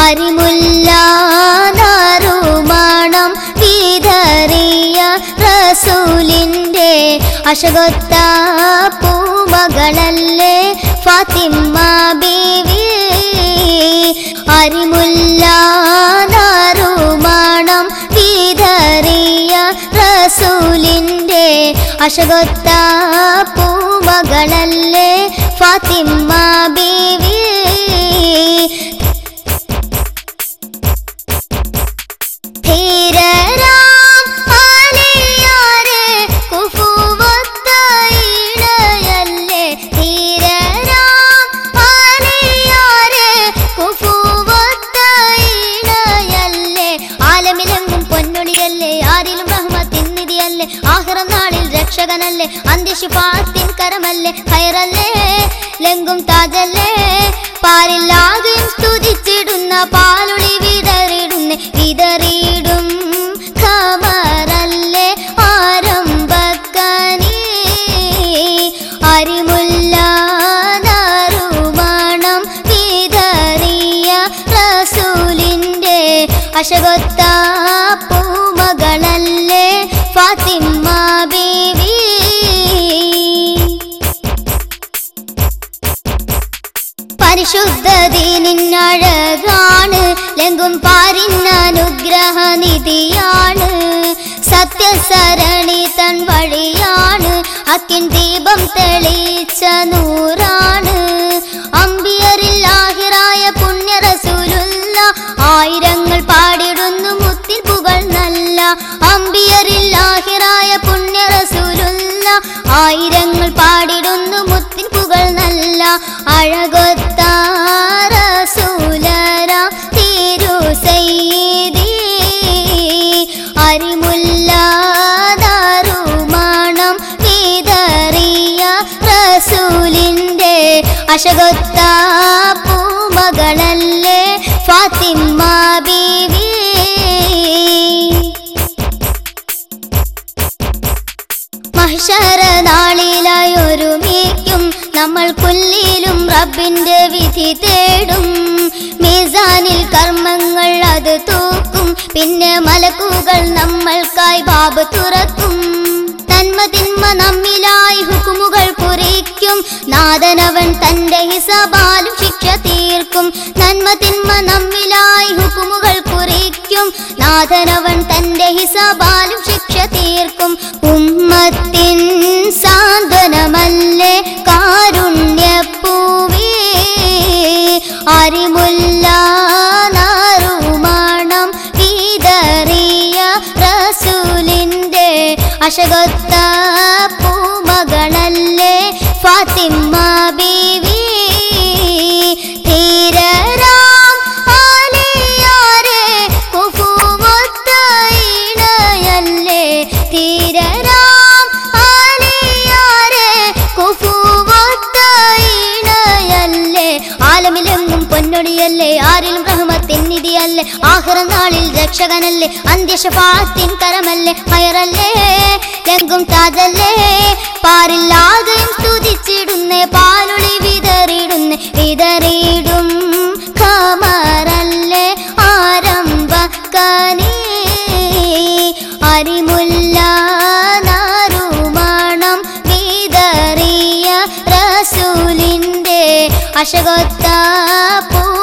അരിമുല്ല നാറുമാണം വിതറിയ റസൂലിൻ്റെ അശകൊത്ത പൂമകളല്ലേ ഫാത്തിമ്മ ബീവി അരിമുല്ല നാറുമാണം വിതറിയ റസൂലിൻ്റെ അശകൊത്ത പൂമകളല്ലേ ഫാത്തിമ്മ ബീവി ധീരരാം ആലിയാരെ കുഫുവത്ത ഇണയല്ലേ ധീരരാം ആലിയാരെ കുഫുവത്ത ഇണയല്ലേ ആലമിലെങ്ങും പൊന്നൊളിയല്ലേ ആരിലും റഹ്മത്തിൻ നിധിയല്ലേ ആഹ്റം നാളിൽ രക്ഷകനല്ലേ അന്ത്യശിഫാത്തിൻ കരമല്ലേ ഖൈറല്ലേ ലെങ്കും താജല്ലേ പാരില്ലാകെയും സ്തുതിച്ചിടുന്ന പാലുളി വിതറിടുന്ന വിതറിയിടും ഖമറല്ലേ ആരംഭക്കനീ അരിമുല്ല നാറുമാണം വിതറിയ റസൂലിൻ്റെ അശകൊത്ത പൂമകളല്ലേ ഫാത്തിമ്മ ബീവി പരിശുദ്ധ ദീനിന്നഴകാണ് ലങ്കും പാരിന്ന അനുഗ്രഹ നിധിയാണ് സത്യസരണി തൻ വഴിയാണ് അക്കിൻ ദീപം തെളിച്ച നൂറാണ് അമ്പിയരിൽ ആഹിറായ പുണ്യ റസൂലുള്ള ആയിരങ്ങൾ പാടിടുന്നു മുത്തിൻ പുകൾ നല്ല അമ്പിയരിൽ ആഹിറായ പുണ്യ റസൂലുള്ള ആയിരങ്ങൾ പാടിടുന്നു മുത്തിൻ പുകൾ നല്ല അഴകൊത്ത റസൂലര തിരു സയ്യിദി അരിമുല്ല ദാരുമാണം വിതറിയ റസൂലിൻ്റെ അശകൊത്ത പൂമകളല്ലേ ഫാത്തിമ്മ ബീവി മഹിഷര നാളിലായി ഒരുമിക്കും നമ്മൾ കുല്ലിലും റബ്ബിന്റെ വിധി തേടും മീസാനിൽ കർമ്മങ്ങൾ അത് തൂക്കും പിന്നെ മലക്കുകൾ നമ്മൾക്കായി ബാബ് തുറക്കും നന്മ തിന്മ നമ്മിലായി ഹുക്കുമുകൾ കുറിക്കും നാദനവൻ തന്റെ ഹിസബാലും ശിക്ഷ തീർക്കും നന്മ തിന്മ നമ്മിലായി ഹുക്കുമുകൾ കുറിക്കും നാഥനവൻ തന്റെ ഹിസബാലും ശിക്ഷ തീർക്കും ഉമ്മത്തിൻ സാന്ത്വനമല്ലേ കാരുണ്യപ്പൂവി അരിമുല്ല നാറുമാണം വിതറിയ റസൂലിൻ്റെ അശകൊത്ത പൂമകളല്ലേ ഫാത്തിമ്മ ബീവി ധീരരാം ആലിയാരെ കുഫുവത്ത ഇണയല്ലേ ധീരരാം ആലിയാരെ കുഫുവത്ത ഇണയല്ലേ ആലമിലെങ്ങും പൊന്നൊടിയല്ലേ ആരിലും റഹ്മത്തിൻ നിധിയല്ലേ ആഹ്റ നാളിൽ രക്ഷകനല്ലേ അന്ത്യശഫാത്തിൻ കരമല്ലേ ഹയറല്ലേ എങ്കും താജല്ലേ പാരില്ലാതെയും സ്തുതിച്ചിടുന്നേ പാലുളി വിതറിയിടുന്നേ വിതറിയിടും ഖമറല്ലേ ആരംഭക്കനീ അരിമുല്ല നാറുമാണം വിതറിയ റസൂലിൻ്റെ അശകൊത്ത പൂ